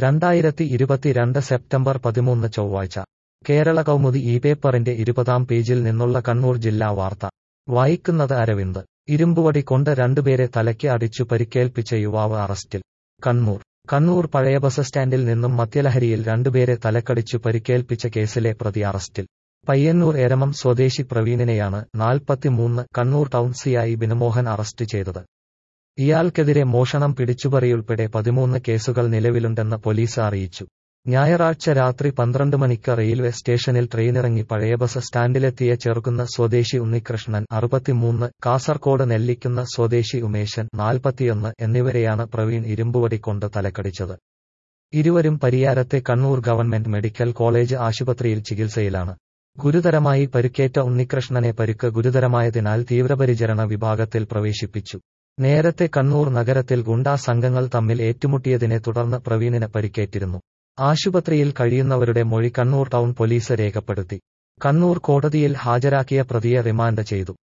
രണ്ടായിരത്തി ഇരുപത്തിരണ്ട് സെപ്റ്റംബർ പതിമൂന്ന് ചൊവ്വാഴ്ച കേരള കൗമുദി ഈ പേപ്പറിന്റെ ഇരുപതാം പേജിൽ നിന്നുള്ള കണ്ണൂർ ജില്ലാ വാർത്ത വായിക്കുന്നത് അരവിന്ദ് ഇരുമ്പുവടി കൊണ്ട് രണ്ടുപേരെ തലയ്ക്ക് അടിച്ചു പരിക്കേൽപ്പിച്ച യുവാവ് അറസ്റ്റിൽ കണ്ണൂർ കണ്ണൂർ പഴയ ബസ് സ്റ്റാൻഡിൽ നിന്നും മദ്യലഹരിയിൽ രണ്ടുപേരെ തലക്കടിച്ചു പരിക്കേൽപ്പിച്ച കേസിലെ പ്രതി അറസ്റ്റിൽ പയ്യന്നൂർ എരമം സ്വദേശി പ്രവീണിനെയാണ് നാൽപ്പത്തിമൂന്ന് കണ്ണൂർ ടൗൺ സിയായി ബിനുമോഹൻ അറസ്റ്റ് ചെയ്തത് ഇയാൾക്കെതിരെ മോഷണം പിടിച്ചുപറിയുൾപ്പെടെ പതിമൂന്ന് കേസുകൾ നിലവിലുണ്ടെന്ന് പോലീസ് അറിയിച്ചു ഞായറാഴ്ച രാത്രി പന്ത്രണ്ട് മണിക്ക് റെയിൽവേ സ്റ്റേഷനിൽ ട്രെയിനിറങ്ങി പഴയ ബസ് സ്റ്റാൻഡിലെത്തിയ ചെറുകുന്ന സ്വദേശി ഉണ്ണികൃഷ്ണൻ അറുപത്തിമൂന്ന് കാസർകോട് നെല്ലിക്കുന്ന സ്വദേശി ഉമേശൻ നാൽപ്പത്തിയൊന്ന് എന്നിവരെയാണ് പ്രവീൺ ഇരുമ്പുവടി കൊണ്ട് തലക്കടിച്ചത് ഇരുവരും പരിയാരത്തെ കണ്ണൂർ ഗവൺമെന്റ് മെഡിക്കൽ കോളേജ് ആശുപത്രിയിൽ ചികിത്സയിലാണ് ഗുരുതരമായി പരിക്കേറ്റ ഉണ്ണികൃഷ്ണനെ പരിക്ക് ഗുരുതരമായതിനാൽ തീവ്രപരിചരണ വിഭാഗത്തിൽ പ്രവേശിപ്പിച്ചു നേരത്തെ കണ്ണൂർ നഗരത്തിൽ ഗുണ്ടാ സംഘങ്ങൾ തമ്മിൽ ഏറ്റുമുട്ടിയതിനെ തുടർന്ന് പ്രവീണിന് പരിക്കേറ്റിരുന്നു ആശുപത്രിയിൽ കഴിയുന്നവരുടെ മൊഴി കണ്ണൂർ ടൗൺ പോലീസ് രേഖപ്പെടുത്തി കണ്ണൂർ കോടതിയിൽ ഹാജരാക്കിയ പ്രതിയെ റിമാൻഡ് ചെയ്തു